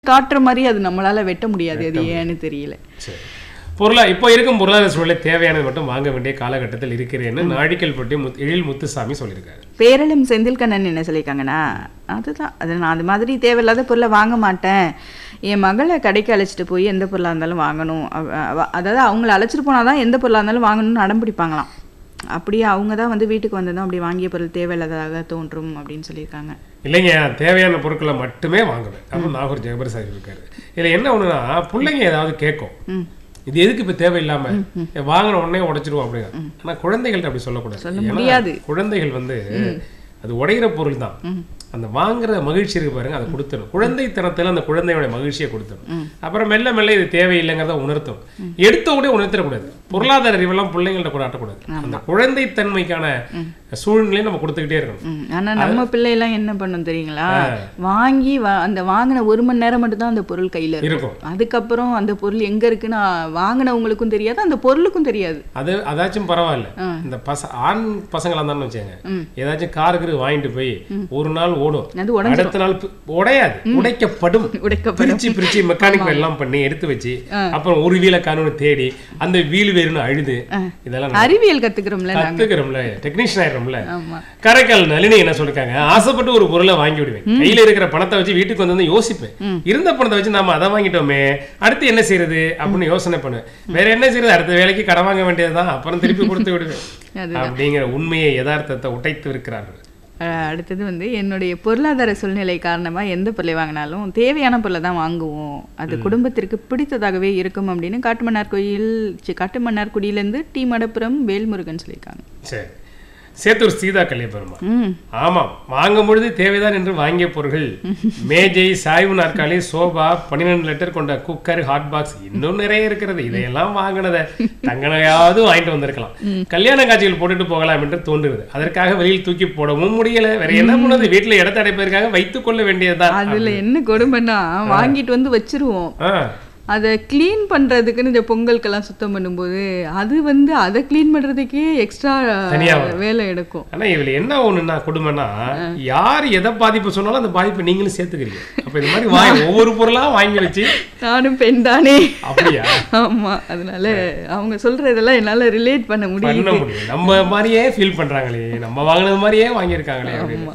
காட்டுற மாதிரி அது நம்மளால வெட்ட முடியாது அது ஏன்னு தெரியல சரி பொருளா இப்போ இருக்கும் பொருளாதார சூழலை தேவையானது மட்டும் வாங்க வேண்டிய காலகட்டத்தில் இருக்கிறேன்னு நாடிக்கல் பற்றி முத் எழில் முத்துசாமி சொல்லியிருக்காரு பேரளம் செந்தில்கண்ணன் என்ன சொல்லியிருக்காங்கன்னா அதுதான் அது நான் அது மாதிரி தேவையில்லாத பொருளை வாங்க மாட்டேன் என் மகளை கடைக்கு அழைச்சிட்டு போய் எந்த பொருளாக இருந்தாலும் வாங்கணும் அவ- அவ- அதாவது அவங்கள அழைச்சிட்டு போனால் தான் எந்த பொருளாக இருந்தாலும் வாங்கணும்னு அடம் பிடிப்பாங்களாம் அப்படியே அவங்க தான் வந்து வீட்டுக்கு வந்ததும் அப்படி வாங்கிய பொருள் தேவையில்லாததாக தோன்றும் அப்படின்னு சொல்லியிருக்காங்க இல்லைங்க தேவையான பொருட்களை மட்டுமே வாங்குவேன் அப்படின்னு நாகூர் ஜெகபர் சாஹிப் இருக்காரு இதுல என்ன ஒண்ணுனா பிள்ளைங்க ஏதாவது கேட்கும் ம் இது எதுக்கு இப்ப தேவையில்லாம வாங்கின உடனே உடைச்சிருவோம் அப்படிங்க ஆனா குழந்தைகள்ட்ட அப்படி சொல்லக்கூடாது சொல்ல ஏன்னா முடியாது. குழந்தைகள் வந்து அது உடையிற பொருள் தான் அந்த வாங்குற மகிழ்ச்சி இருக்கு பாருங்க அதை கொடுத்துரும் குழந்தைத்தனத்துல அந்த குழந்தையோட மகிழ்ச்சியை கொடுத்துரும் அப்புறம் மெல்ல மெல்ல இது தேவையில்லைங்கிறத உணர்த்தும் எடுத்த உடனே உணர்த்திடக்கூடாது பொருளாதார அறிவெல்லாம் பிள்ளைங்கள்ட்ட கூட ஆட்டக்கூடாது அந்த குழந்தைத்தன்மைக்கான சூழ்நிலையை நம்ம கொடுத்துக்கிட்டே இருக்கணும் ம் ஆனா நம்ம பிள்ளையெல்லாம் என்ன பண்ணும் தெரியுங்களா வாங்கி வா- அந்த வாங்கின ஒரு மணி நேரம் மட்டும் தான் அந்த பொருள் கையில இருக்கும் இருக்கும் அதுக்கப்புறம் அந்த பொருள் எங்க இருக்குன்னு வாங்கினவங்களுக்கும் தெரியாது அந்த பொருளுக்கும் தெரியாது அது அதாச்சும் பரவாயில்ல இந்த பச ஆண் பசங்களா இருந்தாலும் வச்சுங்க ஏதாச்சும் காருக்கு வாங்கிட்டு போய் ஒரு நாள் ஓடும் அது உடஞ்சிரும். அடுத்த நாள் பி- உடையாது உடைக்கப்படும் உடைக்கப்படும் பிரிச்சு பிரிச்சு மெக்கானிக் எல்லாம் பண்ணி எடுத்து வச்சு அப்புறம் ஒரு வீலை காணும்னு தேடி அந்த வீல் வேறுனு அழுது இதெல்லாம் நம்ம அறிவியல் கத்துக்கிறோம்ல நாங்க கத்துக்கிறோம்ல டெக்னீஷியன் ஆயிடும்ல ஆமா காரைக்கால் நளினி என்ன சொல்லிருக்காங்க ஆசைப்பட்டு ஒரு பொருளை வாங்கி விடுவேன் கையில இருக்கிற பணத்தை வச்சு வீட்டுக்கு வந்து வந்து யோசிப்பேன் இருந்த பணத்தை வச்சு நாம அதை வாங்கிட்டோமே அடுத்து என்ன செய்யறது அப்படின்னு யோசனை பண்ணுவேன் வேற என்ன செய்யறது அடுத்த வேலைக்கு கடன் வாங்க வேண்டியதுதான் அப்புறம் திருப்பி கொடுத்து விடுவேன் அது அப்படிங்கிற உண்மையை யதார்த்தத்தை உடைத்து இருக்கிறார்கள் அஹ் அடுத்தது வந்து என்னுடைய பொருளாதார சூழ்நிலை காரணமா எந்த பொருளை வாங்கினாலும் தேவையான பொருளை தான் வாங்குவோம் அது குடும்பத்திற்கு பிடித்ததாகவே இருக்கும் அப்படின்னு காட்டுமன்னார் கோயில் சி, காட்டுமன்னார் குடியிலேருந்து டி மடப்புரம் வேல்முருகன் சொல்லியிருக்காங்க சரி சேத்தூர் சீதா கல்யாண ம் ஆமாம் வாங்கும் பொழுது தேவைதான் என்று வாங்கிய பொருட்கள் மேஜை சாய்வு நாற்காலி சோபா பன்னிரெண்டு லிட்டர் கொண்ட குக்கர் ஹாட் பாக்ஸ் இன்னும் நிறைய இருக்கிறது இதையெல்லாம் வாங்கினதை தங்கனையாவது வாங்கிட்டு வந்திருக்கலாம் கல்யாண காட்சிகள் போட்டுட்டு போகலாம் என்று தோன்றுகிறது அதற்காக வெளியில் தூக்கி போடவும் முடியல வேற என்ன பண்ணது வீட்டுல இடத்த அடைப்பதற்காக வைத்துக் கொள்ள வேண்டியதுதான் அதுல என்ன கொடுமைன்னா வாங்கிட்டு வந்து வச்சிருவோம் ஆ, அதை க்ளீன் பண்றதுக்குன்னு இந்த பொங்கலுக்கெல்லாம் சுத்தம் பண்ணும்போது அது வந்து அதை க்ளீன் பண்றதுக்கே எக்ஸ்ட்ரா தனியா வேலை எடுக்கும் ஆனா இதுல என்ன ஒண்ணுன்னா கொடுமைன்னா யார் எதை பாதிப்பு சொன்னாலும் அந்த பாதிப்பை நீங்களும் சேர்த்துக்கிறீங்க அப்ப இந்த மாதிரி வாங்கி ஒவ்வொரு பொருளா வாங்கி வச்சு நானும் பெண் தானே அப்படியா ஆமா அதனால அவங்க சொல்றதெல்லாம் என்னால ரிலேட் பண்ண முடியும் பண்ண முடியும் நம்ம மாதிரியே ஃபீல் பண்றாங்களே நம்ம வாங்கினது மாதிரியே வாங்கியிருக்காங்களே அப்படின்னு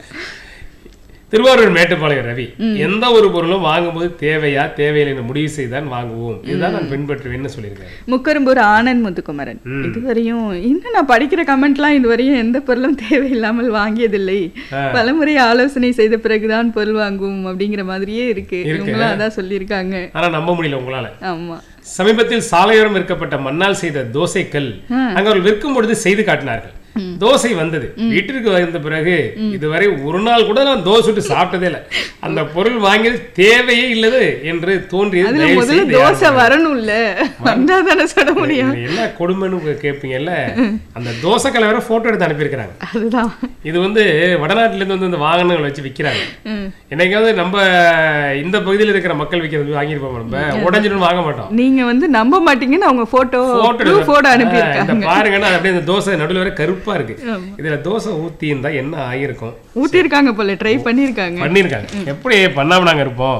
திருவாரூர் மேட்டுப்பாளையம் ரவி எந்த ஒரு பொருளும் வாங்கும்போது தேவையா தேவையில்லைன்னு முடிவு செய்தான் வாங்குவோம் இதுதான் நான் பின்பற்றுவேன்னு சொல்லியிருக்காரு முக்கரும்பூர் ஆனந்த் முத்துக்குமரன் இதுவரையும் இன்னும் நான் படிக்கிற கமெண்ட்லாம் இதுவரையும் எந்த பொருளும் தேவையில்லாமல் வாங்கியதில்லை பலமுறை ஆலோசனை செய்த பிறகுதான் பொருள் வாங்குவோம் அப்படிங்கிற மாதிரியே இருக்கு இவங்களும் அதான் சொல்லியிருக்காங்க ஆனா நம்ப முடியல உங்களால ஆமா சமீபத்தில் சாலையோரம் விற்கப்பட்ட மண்ணால் செய்த தோசைக்கல் அங்க அவர்கள் விற்கும் பொழுது செய்து காட்டினார்கள் தோசை வந்தது வீட்டிற்கு வந்த பிறகு இதுவரை ஒரு நாள் கூட நான் தோசை சுட்டு சாப்பிட்டதே இல்லை அந்த பொருள் வாங்கியது தேவையே இல்லது என்று தோன்றியது அதுல தயவு முதல்ல செய்து தோசை வரணும்ல வந்தா தானே சொல்ல முடியும் இதுல என்ன கொடுமைன்னு கேட்பீங்கல்ல அந்த தோசை கலை வேற போட்டோ எடுத்து அனுப்பியிருக்கிறாங்க அதுதான் இது வந்து வடநாட்டுல இருந்து வந்து இந்த வாகனங்கள் வச்சு விக்கிறாங்க ம். என்னைக்காவது நம்ம இந்த பகுதியில் இருக்கிற மக்கள் விற்கிறது வாங்கியிருப்போம் நம்ம உடஞ்சிடும் வாங்க மாட்டோம் நீங்க வந்து நம்ப மாட்டீங்கன்னு அவங்க போட்டோ போட்டோ ப்ரூஃபோட இந்த அனுப்பியிருக்காங்க பாருங்கன்னா அப்படியே இந்த தோசை நடுவில் வர கருப்பா இருக்கு இதுல தோசை ஊத்தி இருந்தா என்ன ஆகியிருக்கும் ஊத்திருக்காங்க போல ட்ரை பண்ணிருக்காங்க பண்ணியிருக்காங்க எப்படி பண்ணாம நாங்க இருப்போம்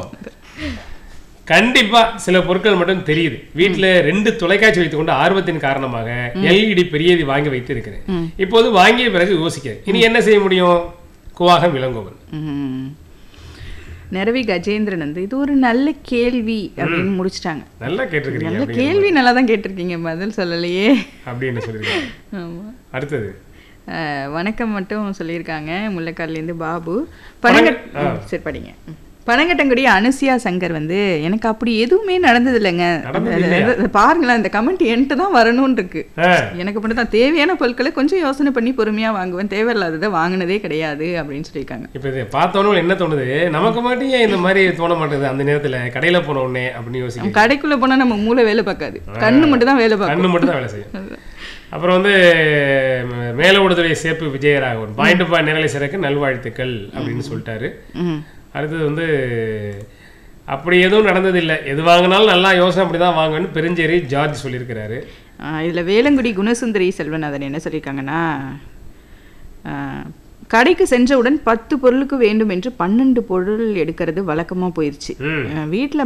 கண்டிப்பா சில பொருட்கள் மட்டும் தெரியுது வீட்டுல ரெண்டு தொலைக்காட்சி வைத்துக் கொண்டு ஆர்வத்தின் காரணமாக எல்இடி பெரியது வாங்கி வைத்து இருக்கிறேன் இப்போது வாங்கிய பிறகு யோசிக்கிறேன் இனி என்ன செய்ய முடியும் குவாகம் விளங்குவன் ம். நிரவி கஜேந்திரன் வந்து இது ஒரு நல்ல கேள்வி அப்படின்னு முடிச்சிட்டாங்க நல்லா கேட்டிருக்கிறீங்க நல்ல கேள்வி நல்லா தான் கேட்டிருக்கீங்க பதில் சொல்லலையே அப்படின்னு சொல்லியிருக்காங்க ஆமா அடுத்தது அஹ், வணக்கம் மட்டும் சொல்லியிருக்காங்க முல்லைக்கால்லேருந்து பாபு பனங்கட் சரி படிங்க ம். பனங்கட்டங்குடி அனுசியா சங்கர் வந்து எனக்கு அப்படி எதுவுமே நடந்தது இல்லைங்க நடந்தது அது- அது- பாருங்களேன் இந்த கமெண்ட் என்கிட்ட தான் வரணும்னு இருக்கு ஆ, எனக்கு மட்டும் தான் தேவையான பொருட்களை கொஞ்சம் யோசனை பண்ணி பொறுமையா வாங்குவேன் தேவையில்லாததை வாங்கினதே கிடையாது அப்படின்னு சொல்லியிருக்காங்க இப்ப இதை பார்த்தோன்னு என்ன தோணுது நமக்கு மட்டும் ஏன் இந்த மாதிரி தோண மாட்டேங்குது அந்த நேரத்துல கடையில போன உடனே அப்படின்னு யோசிக்க நம்ம கடைக்குள்ள போனா நம்ம மூளை வேலை பார்க்காது கண்ணு மட்டும் தான் வேலை பார்க்கும் கண்ணு மட்டும் தான் வேலை செய்யும் அப்புறம் வந்து ம- மேல உடுதுறை சேப்பு விஜயராகவன் பாயிண்ட் பாயிண்ட் நிரலை சிறக்கு நல்வாழ்த்துக்கள் அப்படின்னு சொல்லிட்டாரு ம். அடுத்தது வந்து அப்படி எதுவும் நடந்ததில்லை எது வாங்கினாலும் நல்லா யோசனை அப்படி தான் வாங்கன்னு பெருஞ்சேரி ஜார்ஜ் சொல்லியிருக்கிறாரு ஆ, இதுல வேலங்குடி குணசுந்தரி செல்வநாதன் என்ன சொல்லியிருக்காங்கன்னா ஆ, கடைக்கு சென்றவுடன் பத்து பொருளுக்கு வேண்டும் என்று பன்னெண்டு பொருள் எடுக்கிறது வழக்கமா போயிருச்சு ம் அஹ் வீட்ல